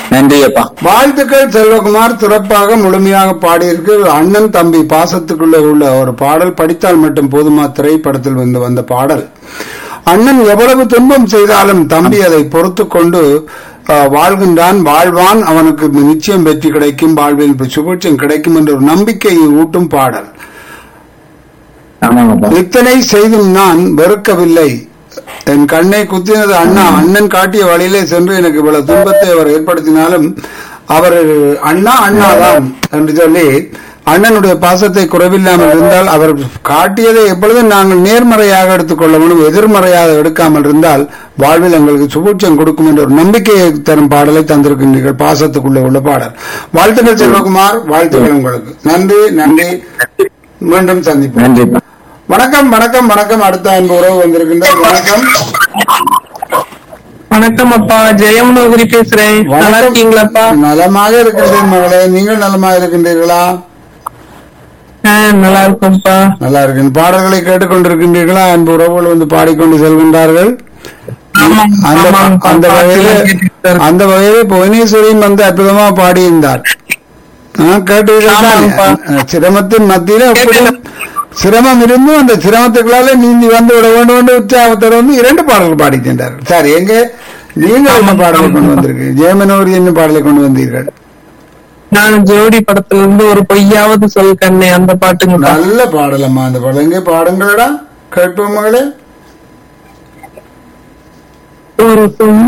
நன்றி அப்பா வாழ்த்துக்கள் செல்வகுமார் சிறப்பாக முழுமையாக பாடியிருக்கு அண்ணன் தம்பி பாசத்துக்குள்ள உள்ள ஒரு பாடல் படித்தால் மட்டும் போதுமா திரைப்படத்தில் வந்து வந்த பாடல் அண்ணன் எவ்வளவு துன்பம் செய்தாலும் தம்பி அதை பொறுத்து கொண்டு அஹ், வாழ்கின்றான் வாழ்வான் அவனுக்கு நிச்சயம் வெற்றி கிடைக்கும் வாழ்வில் சுபிட்சம் கிடைக்கும் என்ற ஒரு நம்பிக்கையை ஊட்டும் பாடல் ஆமாங்கப்பா இத்தனை செய்தும் நான் வெறுக்கவில்லை என் கண்ணை குத்தினது அண்ணா அண்ணன் காட்டிய வழியிலே சென்று எனக்கு இவ்வளவு துன்பத்தை அவர் ஏற்படுத்தினாலும் அவர் அண்ணா அண்ணாதான் என்று சொல்லி அண்ணனுடைய பாசத்தை குறைவில்லாமல் இருந்தால் அவர் காட்டியதை எப்பொழுதும் நாங்கள் நேர்மறையாக எடுத்துக்கொள்ள வேண்டும் எதிர்மறையாக எடுக்காமல் இருந்தால் வாழ்வில் எங்களுக்கு சுபூட்சம் கொடுக்கும் என்ற ஒரு நம்பிக்கையை தரும் பாடலை தந்திருக்கின்றீர்கள் பாசத்துக்குள்ளே உள்ள பாடல் வாழ்த்துக்கள் செல்வகுமார் வாழ்த்துக்கள் உங்களுக்கு நன்றி நன்றி மீண்டும் சந்திப்போம் நன்றிப்பா வணக்கம் வணக்கம் வணக்கம் அடுத்த அன்பு உறவு வந்திருக்கின்றார் வணக்கம் வணக்கம் அப்பா ஜெயமனோகரி பேசுறேன் நல்லா வணக்கம். இருக்கீங்களாப்பா நலமாக இருக்கின்றேன் மகளே நீங்கள் நலமாக இருக்கின்றீர்களா ஆ, நல்லா இருக்கோம்ப்பா நல்லா இருக்கேன் பாடல்களை கேட்டுக்கொண்டிருக்கின்றீர்களா அன்பு உறவுகள் வந்து பாடிக்கொண்டு செல்கின்றார்கள் ஆமாம், அந்த ஆமாம்ப்பா, அந்த வகையில பாட்டுலாம் கேட்டுட்டு தான் இருக்கேன். அந்த வகையில புவனேஸ்வரியும் வந்து அற்புதமா பாடியிருந்தார் ஆ, கேட்டீர்கள் தானே? ஆமாம்ப்பா. சிரமத்தின் மத்தியில அப்படி கேட்டேன். சிரமம் இருந்தும் அந்த சிரமத்துக்குள்ளால நீந்தி வந்து விட வேண்டும் என்று உற்சாகத்தோடு வந்து இரண்டு பாடல்கள் பாடி சென்றார்கள் சரி எங்க நீங்கள் என்ன பாடலை கொண்டு வந்திருக்கீங்க ஜெயமனோரி என்ன பாடலை கொண்டு வந்தீர்கள் நான் ஜோடி படத்துல இருந்து ஒரு பொய்யாவது சொல் கண்ணே அந்த பாட்டுங்க நல்ல பாடலம்மா அந்த பாடல் எங்கே பாடுங்களடா கேட்போம் மகளே ஒரு பொய்